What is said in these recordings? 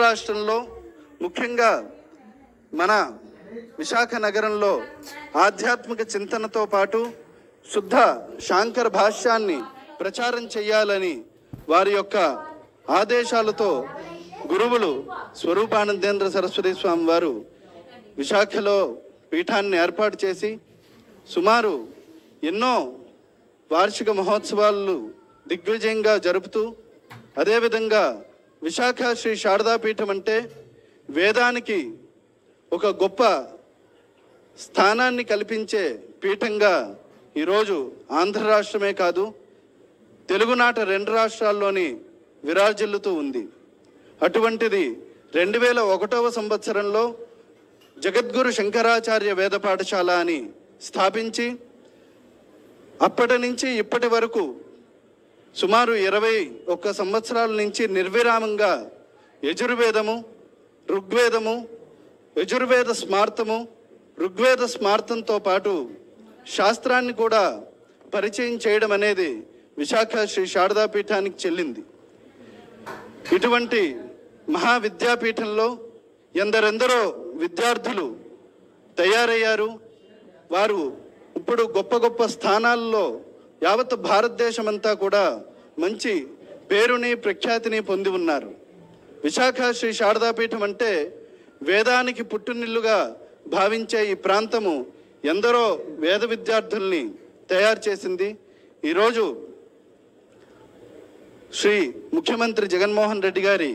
రాష్ట్రంలో ముఖ్యంగా మన విశాఖ నగరంలో ఆధ్యాత్మిక చింతనతో పాటు శుద్ధ శాంకర భాష్యాన్ని ప్రచారం చేయాలని వారి యొక్క ఆదేశాలతో గురువులు స్వరూపానందేంద్ర సరస్వతి స్వామి వారు విశాఖలో పీఠాన్ని ఏర్పాటు చేసి సుమారు ఎన్నో వార్షిక మహోత్సవాలు దిగ్విజయంగా జరుపుతూ అదేవిధంగా విశాఖ శ్రీ శారదాపీఠం అంటే వేదానికి ఒక గొప్ప స్థానాన్ని కల్పించే పీఠంగా ఈరోజు ఆంధ్ర రాష్ట్రమే కాదు తెలుగునాట రెండు రాష్ట్రాల్లోని విరాజిల్లుతూ ఉంది అటువంటిది రెండు వేల ఒకటవ సంవత్సరంలో జగద్గురు శంకరాచార్య వేద పాఠశాల అని స్థాపించి అప్పటి నుంచి ఇప్పటి వరకు సుమారు ఇరవై ఒక్క సంవత్సరాల నుంచి నిర్విరామంగా యజుర్వేదము ఋగ్వేదము యజుర్వేద స్మార్తము ఋగ్వేద స్మార్తంతో పాటు శాస్త్రాన్ని కూడా పరిచయం చేయడం అనేది విశాఖ శ్రీ శారదాపీఠానికి చెల్లింది ఇటువంటి మహా విద్యాపీఠంలో ఎందరెందరో విద్యార్థులు తయారయ్యారు వారు ఇప్పుడు గొప్ప గొప్ప స్థానాల్లో యావత్ భారతదేశమంతా కూడా మంచి పేరుని ప్రఖ్యాతిని పొంది ఉన్నారు విశాఖ శ్రీ శారదాపీఠం అంటే వేదానికి పుట్టునిల్లుగా భావించే ఈ ప్రాంతము ఎందరో వేద విద్యార్థుల్ని తయారు చేసింది ఈరోజు శ్రీ ముఖ్యమంత్రి జగన్మోహన్ రెడ్డి గారి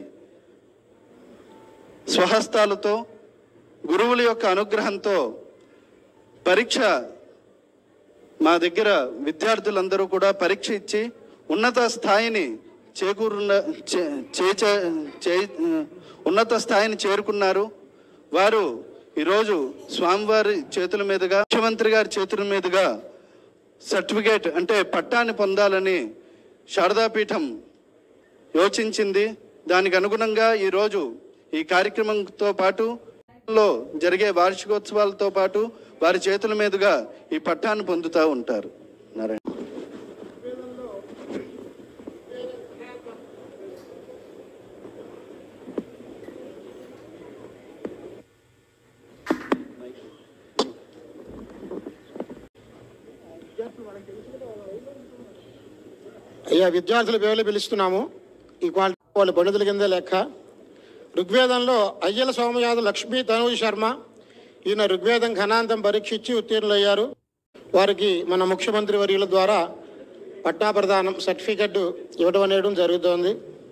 స్వహస్తాలతో గురువుల యొక్క అనుగ్రహంతో పరీక్ష మా దగ్గర విద్యార్థులందరూ కూడా పరీక్ష ఇచ్చి ఉన్నత స్థాయిని చేకూరున్న చే- చే- చే- చే- ఉన్నత స్థాయిని చేరుకున్నారు వారు ఈరోజు స్వామివారి చేతుల మీదుగా ముఖ్యమంత్రి గారి చేతుల మీదుగా సర్టిఫికేట్ అంటే పట్టాన్ని పొందాలని శారదాపీఠం యోచించింది దానికి అనుగుణంగా ఈరోజు ఈ కార్యక్రమంతో పాటు లో జరిగే వార్షికోత్సవాలతో పాటు వారి చేతుల మీదుగా ఈ పట్టాన్ని పొందుతూ ఉంటారు నారాయణ అయ్యా విద్యార్థుల పేర్లు పిలుస్తున్నాము ఈ క్వాలిటీ వాళ్ళ పండితుల కింద లెక్క ఋగ్వేదంలో అయ్యల సోమయాదు లక్ష్మీ తనూజ్ శర్మ ఈయన ఋగ్వేదం ఘనాంతం పరీక్షించి ఉత్తీర్ణులయ్యారు వారికి మన ముఖ్యమంత్రి వర్యుల ద్వారా పట్టా ప్రదానం సర్టిఫికెట్ ఇవ్వడం అనేది జరుగుతోంది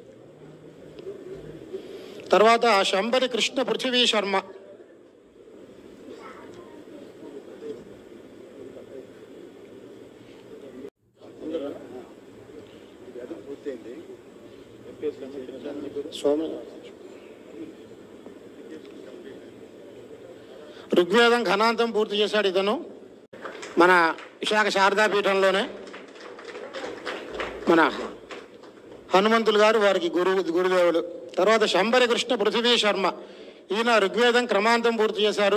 తర్వాత శంబరి కృష్ణ పృథివీ శర్మ సోమ ఋగ్వేదం ఘనాంతం పూర్తి చేశాడు ఇతను మన విశాఖ శారదాపీఠంలోనే మన హనుమంతులు గారు వారికి గురువు గురుదేవులు తర్వాత శంబరి కృష్ణ పృథివీ శర్మ ఈయన ఋగ్వేదం క్రమాంతం పూర్తి చేశారు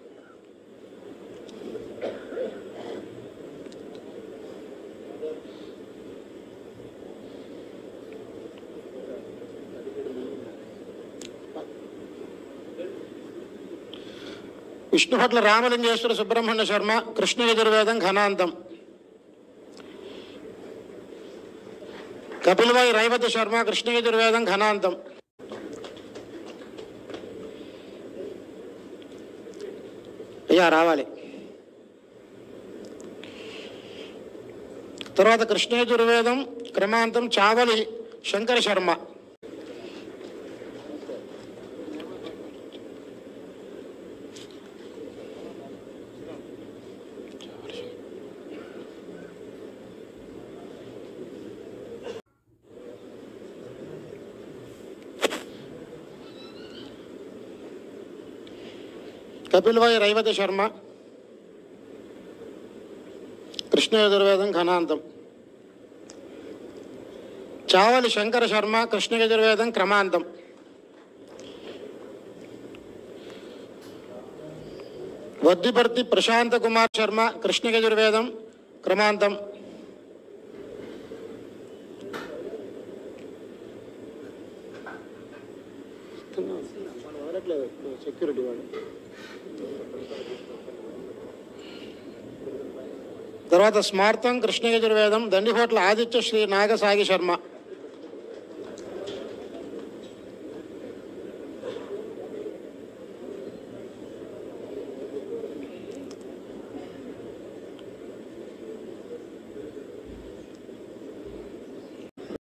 విష్ణుభట్ల రామలింగేశ్వర సుబ్రహ్మణ్య శర్మ కృష్ణ యజుర్వేదం ఘనాంతం కపిల్వాయి రైవత శర్మ కృష్ణ యజుర్వేదం ఘనాంతం అయ్యా రావాలి తర్వాత కృష్ణ యజుర్వేదం క్రమాంతం చావలి శంకర శర్మ కపిల్వాయి రైవత శర్మ కృష్ణ యజుర్వేదం ఘనాంతం చావలి శంకర శర్మ కృష్ణ యజుర్వేదం క్రమాంతం వద్దిపర్తి ప్రశాంత కుమార్ శర్మ కృష్ణ యజుర్వేదం క్రమాంతం వస్తున్నాం వదలట్లేదు సెక్యూరిటీ వాళ్ళు తర్వాత స్మార్థం కృష్ణ యజుర్వేదం దండిహోట్ల ఆదిత్య శ్రీ నాగసాగి శర్మ